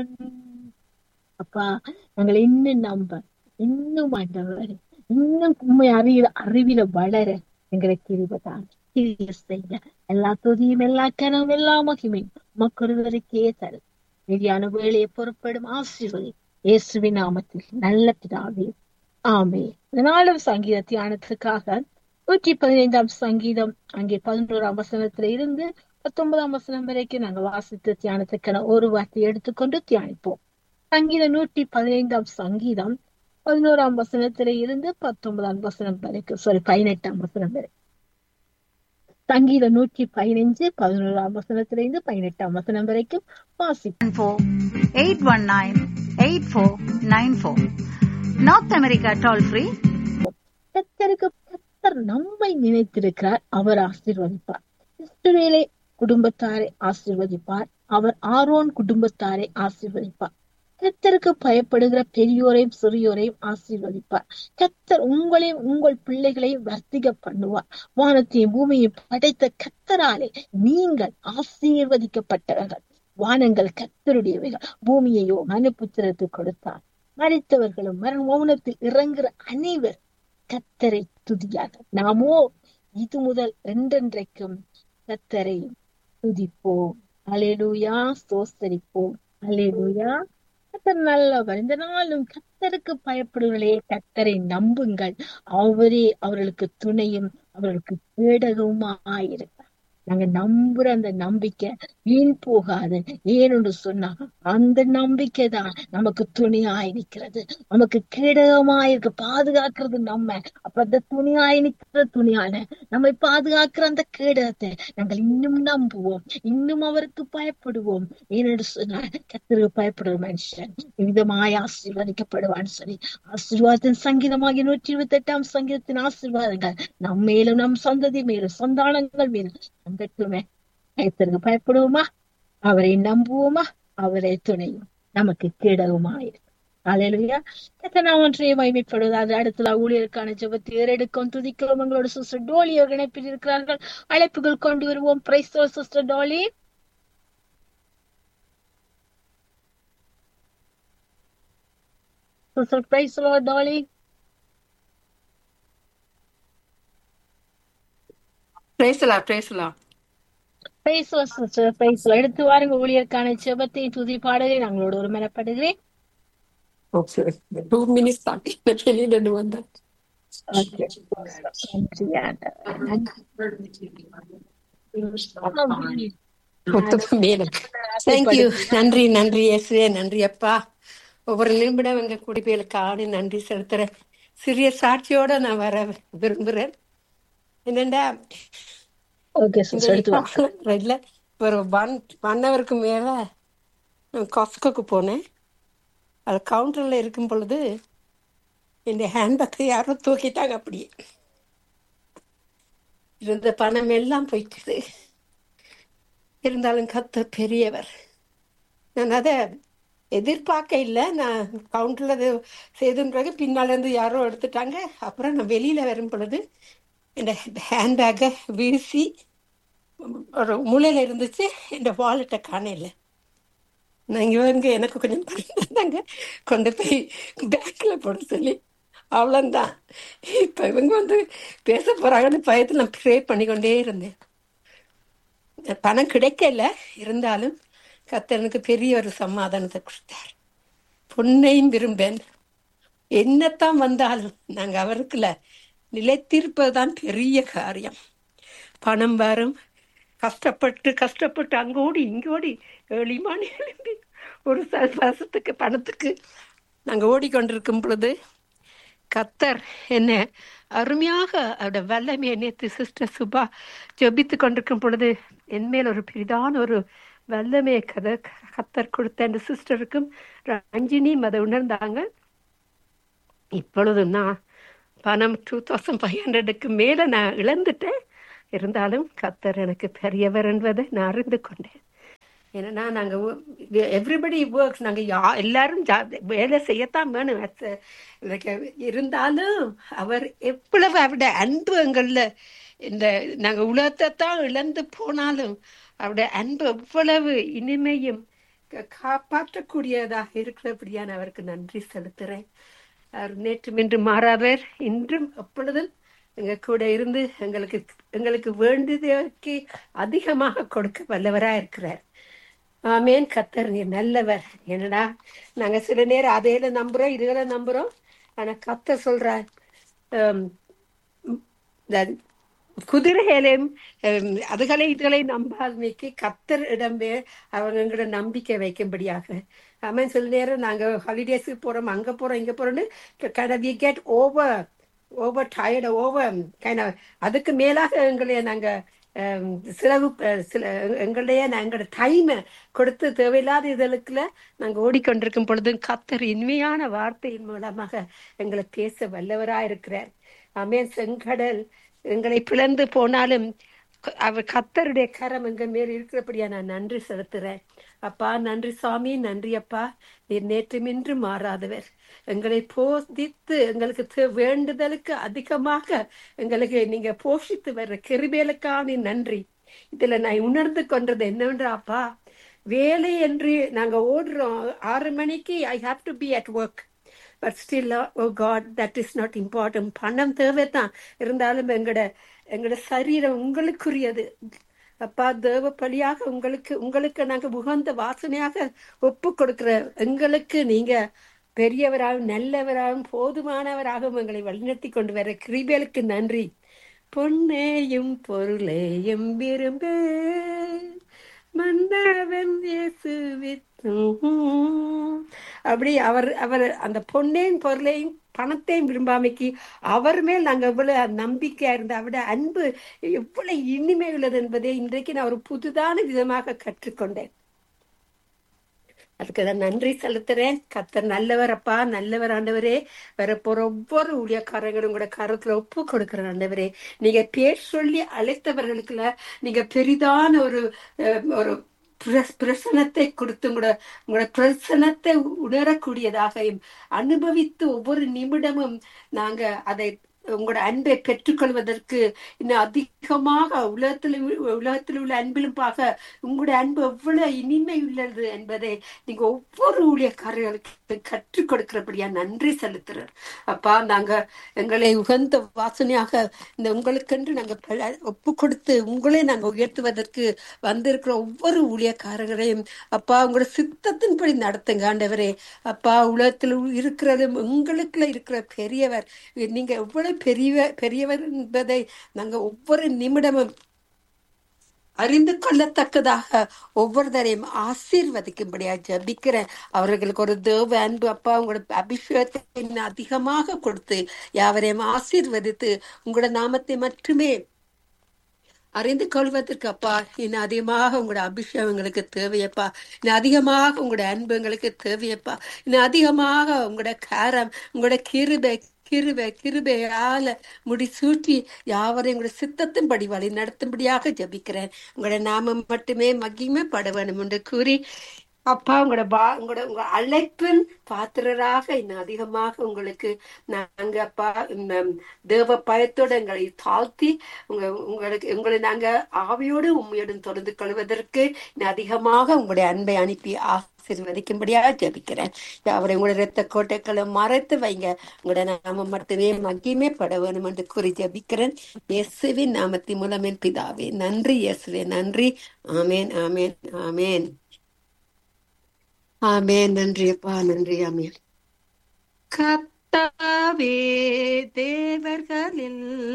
அப்பா நாங்கள் இன்னும் நம்ப இன்னும் ஆண்டவர் இன்னும் உண்மை அறிய அறிவில வளர எங்களை கிருபதான் கிரிய செய்ய எல்லா துதியும் எல்லா கனவும் எல்லா மகிமையும் மக்கொருவருக்கே தரு மீதியான வேலையை பொறுப்படும் ஆசீர்வதி இயேசுவின் நாமத்தில் நல்ல பிதாவே ஆமே நாளும் சங்கீத தியானத்துக்காக நூற்றி பதினைந்தாம் சங்கீதம் அங்கே பதினோராம் வசனத்துல இருந்து பத்தொன்பதாம் வசனம் வரைக்கும் நாங்க வாசித்த தியானத்துக்கான ஒரு வார்த்தையை எடுத்துக்கொண்டு தியானிப்போம் சங்கீதம் நூற்றி பதினைந்தாம் சங்கீதம் பதினோராம் வசனத்தில இருந்து பத்தொன்பதாம் வசனம் வரைக்கும் சாரி பதினெட்டாம் வசனம் வரை சங்கீதம் நூற்றி பதினைஞ்சு பதினோராம் வசனத்தில இருந்து பதினெட்டாம் வசனம் வரைக்கும் வாசிப்போம் four eight one nine eight four nine four. North America toll free கத்தருக்கு கத்தர் நம்மை நினைத்திருக்கிறார் அவர் ஆசீர்வதிப்பார் இஸ்ரவேலை குடும்பத்தாரை ஆசீர்வதிப்பார் அவர் ஆரோன் குடும்பத்தாரை ஆசீர்வதிப்பார் கத்தருக்கு பயப்படுகிற பெரியோரையும் சிறியோரையும் ஆசீர்வதிப்பார் கத்தர் உங்களையும் உங்கள் பிள்ளைகளையும் வர்த்திக பண்ணுவார் வானத்தையும் பூமியையும் படைத்த கத்தராலே நீங்கள் ஆசீர்வதிக்கப்பட்டவர்கள் வானங்கள் கத்தருடையவைகள் பூமியையோ மனுப்புத்திரத்து கொடுத்தார் மறித்தவர்களும் மரண மௌனத்தில் இறங்குற அனைவர் கத்தரை துதியாக நாமோ இது முதல் என்றென்றைக்கும் கத்தரை துதிப்போம் அலேலூயா சோஸ்தரிப்போம் அலேலூயா கத்தர் நல்லவர் இந்த நாளும் கத்தருக்கு பயப்படுவர்களே கத்தரை நம்புங்கள் அவரே அவர்களுக்கு துணையும் அவர்களுக்கு பேடகவுமாயிருக்கிறார் நாங்க நம்புற அந்த நம்பிக்கை வீண் போகாது ஏனென்று சொன்னா அந்த நம்பிக்கை தான் நமக்கு துணியாய் நிற்கிறது நமக்கு கிடமாயிருக்கு பாதுகாக்கிறது நம்ம அப்ப அந்த துணியாய் நிற்கிற துணியான நம்மை பாதுகாக்கிற அந்த கேடகத்தை நாங்கள் இன்னும் நம்புவோம் இன்னும் அவருக்கு பயப்படுவோம் ஏனென்று சொன்னா கத்திற்கு பயப்படுற மனுஷன் விதமாய் ஆசீர்வதிக்கப்படுவான்னு சொல்லி ஆசீர்வாதத்தின் சங்கீதமாகிய நூற்றி இருபத்தி எட்டாம் சங்கீதத்தின் ஆசீர்வாதங்கள் நம் மேலும் நம் சந்ததி மேலும் சந்தானங்கள் மேலும் தங்கட்டுமே கத்திற்கு பயப்படுவோமா அவரை நம்புவோமா அவரை துணையும் நமக்கு கேடகமாயிருக்கு அலையிலுயா எத்தனை ஒன்றைய மகிமைப்படுவதாக அடுத்த ஊழியருக்கான ஜபத்தை ஏறெடுக்கும் துதிக்கிறோம் எங்களோட சிஸ்டர் டோலி அவர்கள் இணைப்பில் இருக்கிறார்கள் அழைப்புகள் கொண்டு வருவோம் prize sister Dolly sister prize Dolly பேசலாம் பேசலாம் பேசலாம் சிஸ்டர் பேசலாம் எடுத்து வாருங்க ஊழியருக்கான ஜெபத்தை துதி பாடுகிறேன் நாங்களோட ஒரு மனப்படுகிறேன் ஓகே டூ மினிட்ஸ் தான் வெளியில இருந்து வந்தேன் Okay. நன்றி ஆண்டவரே. மேடம் தேங்க்யூ நன்றி நன்றி இயேசுவே நன்றி அப்பா ஒவ்வொரு நிமிடம் எங்க குடிப்பையிலுக்கு ஆடி நன்றி செலுத்துறேன் சிறிய சாட்சியோட நான் வர விரும்புறேன் என்னண்டா ஓகே சிஸ்டர் எடுத்து வா ரெட்ல ஒரு ஒன் ஒன் ஹவருக்கு மேல நான் காஸ்கோக்கு போனேன் அது கவுண்டர்ல இருக்கும் பொழுது என் ஹேண்ட்பேக்கை யாரோ தூக்கிட்டாங்க அப்படியே இருந்த பணம் எல்லாம் போயிட்டுது இருந்தாலும் கத்த பெரியவர் நான் அதை எதிர்பார்க்க இல்லை நான் கவுண்டரில் அது செய்தும் பிறகு பின்னால இருந்து யாரோ எடுத்துட்டாங்க அப்புறம் நான் வெளியில வரும் பொழுது என் ஹேண்ட்பேக்கை வீசி ஒரு மூலையில இருந்துச்சு என் வாலெட்டை காணையில நான் இவங்க எனக்கு கொஞ்சம் பணம் தந்தாங்க கொண்டு போய் பேங்க்ல போட சொல்லி அவ்வளோதான் இப்போ இவங்க வந்து பேச போறாங்கன்னு பயத்தில் நான் ப்ரே பண்ணிக்கொண்டே இருந்தேன் பணம் கிடைக்கல இருந்தாலும் கத்தனுக்கு பெரிய ஒரு சமாதானத்தை கொடுத்தார் பொன்னையும் விரும்பேன் என்னத்தான் வந்தாலும் நாங்க அவருக்குல நிலைத்திருப்பதுதான் பெரிய காரியம் பணம் வரும் கஷ்டப்பட்டு கஷ்டப்பட்டு அங்கோடி இங்கோடி எளிமானி எழும்பி ஒரு ச- வருஷத்துக்கு பணத்துக்கு நாங்க ஓடிக்கொண்டிருக்கும் பொழுது கத்தர் என்ன அருமையாக அவருடைய வல்லமையை நேற்று சிஸ்டர் சுபா ஜெபித்து கொண்டிருக்கும் பொழுது என்மேல் ஒரு பெரிதான ஒரு வல்லமையை கதை கத்தர் கொடுத்த அந்த சிஸ்டருக்கும் ரஞ்சினியும் அதை உணர்ந்தாங்க இப்பொழுது நான் பணம் டூ தௌசண்ட் ஃபைவ் ஹண்ட்ரடுக்கு மேலே நான் இழந்துட்டேன் இருந்தாலும் கத்தர் எனக்கு பெரியவர் என்பதை நான் அறிந்து கொண்டேன் ஏன்னா நாங்கள் எவ்ரிபடி ஒர்க்ஸ் நாங்கள் யா எல்லாரும் ஜா- வேலை செய்யத்தான் வேணும் As a- like, இருந்தாலும் அவர் எவ்வளவு அவருடைய அன்பு எங்களில் இந்த நாங்கள் உலகத்தை தான் இழந்து போனாலும் அவருடைய அன்பு எவ்வளவு இனிமையும் க- காப்பாற்றக்கூடியதாக இருக்கிறபடியான அவருக்கு நன்றி செலுத்துறேன் அவர் நேற்றும் இன்று மாறாதவர் இன்றும் எப்பொழுதும் எங்க கூட இருந்து எங்களுக்கு எங்களுக்கு வேண்டியதற்கு அதிகமாக கொடுக்க வல்லவரா இருக்கிறார் ஆமேன் கத்தர் நீர் நல்லவர் என்னடா நாங்க சில நேரம் அதையில நம்புறோம் இதுகளை நம்புறோம் ஆனா கத்தர் சொல்றார் ஆம், இந்த குதிரைகளையும் ஹம், அதுகளை இதுகளை நம்பாதமைக்கு கத்தர் இடமே அவங்களோட நம்பிக்கை வைக்கும்படியாக ஆமாம் சில நேரம் நாங்க ஹாலிடேஸுக்கு போறோம் அங்க போறோம் இங்க போறோம்னு kind of we get over over tired over kind அதுக்கு மேலாக எங்களை நாங்க ஹம், சிலவு அஹ், சில எங்களுடைய எங்களோட டைமை கொடுத்து தேவையில்லாத இதழுக்குல நாங்க ஓடிக்கொண்டிருக்கும் பொழுது கத்தர் இனிமையான வார்த்தையின் மூலமாக எங்களை பேச வல்லவரா இருக்கிறார் அமேன் செங்கடல் எங்களை பிளந்து போனாலும் க- அவர் கத்தருடைய கரம் எங்க மேல் இருக்கிறபடியா நான் நன்றி செலுத்துறேன் அப்பா நன்றி சாமி நன்றி அப்பா நீர் நேற்றுமின்று மாறாதவர் எங்களை போதித்து எங்களுக்கு தே- வேண்டுதலுக்கு அதிகமாக எங்களுக்கு நீங்க போஷித்து வர்ற கிருபேலுக்கான நன்றி இதுல நான் உணர்ந்து கொண்டது என்னவென்றா அப்பா வேலை என்று நாங்க ஓடுறோம் ஆறு மணிக்கு I have to be at work but still oh God that is not important பணம் தேவை தான் இருந்தாலும் எங்களோட எங்களோட சரீரம் உங்களுக்குரியது அப்பா தேவ பலியாக உங்களுக்கு உங்களுக்கு நாங்க உகந்த வாசனையாக ஒப்பு கொடுக்கிற எங்களுக்கு நீங்க பெரியவராகவும் நல்லவராகவும் போதுமானவராகவும் எங்களை வழிநடத்தி கொண்டு வர கிருபேலுக்கு நன்றி பொன்னேயும் பொருளையும் விரும்ப மன்னவன் இயேசுவித்தும் அப்படி அவர் அவர் அந்த பொன்னையும் பொருளையும் பணத்தையும் விரும்பாமைக்கு அவர் மேல் நாங்க எவ்வளவு நம்பிக்கையா இருந்த அவட அன்பு எவ்வளவு இனிமை உள்ளது என்பதை இன்றைக்கு நான் ஒரு புதுதான விதமாக கற்றுக்கொண்டேன் அதுக்கு தான் நன்றி செலுத்துறேன் கத்தர் நல்லவர் அப்பா நல்லவர் ஆண்டவரே வரப்போற ஒவ்வொரு ஊழியக்காரங்களும் கூட கருத்துல ஒப்பு கொடுக்கிற ஆண்டவரே நீங்க பேர் சொல்லி அழைத்தவர்களுக்குள்ள நீங்க பெரிதான ஒரு அஹ், ஒரு பிரஸ்- பிரசனத்தை கொடுத்து உங்களோட உங்களோட பிரசனத்தை உணரக்கூடியதாக அனுபவித்து ஒவ்வொரு நிமிடமும் நாங்க அதை உங்களோட அன்பை பெற்றுக்கொள்வதற்கு இன்னும் அதிகமாக உலகத்தில் உள்ள- உலகத்தில் உள்ள அன்பிலும் பார்க்க உங்களுடைய அன்பு எவ்வளவு இனிமை உள்ளது என்பதை நீங்க ஒவ்வொரு ஊழியக்காரர்களுக்கு கற்றுக் கொடுக்கிறபடியா நன்றி செலுத்துறோம் அப்பா நாங்க எங்களை உகந்த வாசனையாக இந்த உங்களுக்கென்று நாங்க பல ஒப்பு கொடுத்து உங்களை நாங்க உயர்த்துவதற்கு வந்திருக்கிற ஒவ்வொரு ஊழியக்காரர்களையும் அப்பா உங்களோட சித்தத்தின்படி நடத்துங்க ஆண்டவரே அப்பா உலகத்தில் இருக்கிறது உங்களுக்குள்ள இருக்கிற பெரியவர் நீங்க எவ்வளவு பெரிய பெரியவர் என்பதை நாங்க ஒவ்வொரு நிமிடமும் அறிந்து கொள்ளத்தக்கதாக ஒவ்வொருத்தரையும் ஆசீர்வதிக்கும்படியா ஜபிக்கிறேன் அவர்களுக்கு ஒரு தேவ அன்பு அப்பா உங்களோட அபிஷேகத்தை இன்னும் அதிகமாக கொடுத்து யாவரையும் ஆசீர்வதித்து உங்களோட நாமத்தை மட்டுமே அறிந்து கொள்வதற்கு அப்பா இன்னும் அதிகமாக உங்களோட அபிஷேகம் எங்களுக்கு தேவையப்பா இன்னும் அதிகமாக உங்களோட அன்பு எங்களுக்கு தேவையப்பா இன்னும் அதிகமாக உங்களோட காரம் உங்களோட கிருபை கிருபை கிருபையால முடிசூட்டி யாவரையும் உங்களோட சித்தத்தின்படி வழி நடத்தும்படியாக ஜபிக்கிறேன் உங்களோட நாமம் மட்டுமே மகிமைப்பட வேணும் என்று கூறி அப்பா உங்களோட பா உங்களோட உங்க அழைப்பின் பாத்திரராக இன்னும் அதிகமாக உங்களுக்கு நாங்க அப்பா இந்த தேவ பயத்தோட எங்களை தாழ்த்தி உங்க உங்களுக்கு உங்களை நாங்க ஆவியோடு உண்மையோடும் தொடர்ந்து கொள்வதற்கு இன்னும் அதிகமாக உங்களுடைய அன்பை அனுப்பி ஆசீர்வதிக்கும்படியாக ஜெபிக்கிறேன் அவரை உங்களுடைய இரத்த கோட்டைகளை மறைத்து வைங்க உங்களோட நாம மட்டுமே மகிமே பட வேணும் என்று கூறி ஜெபிக்கிறேன் இயேசுவின் நாமத்தின் மூலம் என் பிதாவே நன்றி இயேசுவே நன்றி ஆமேன் ஆமேன் ஆமேன் ஆமேன் நன்றி அப்பா நன்றி ஆமேன் கத்தாவே தேவர்களில்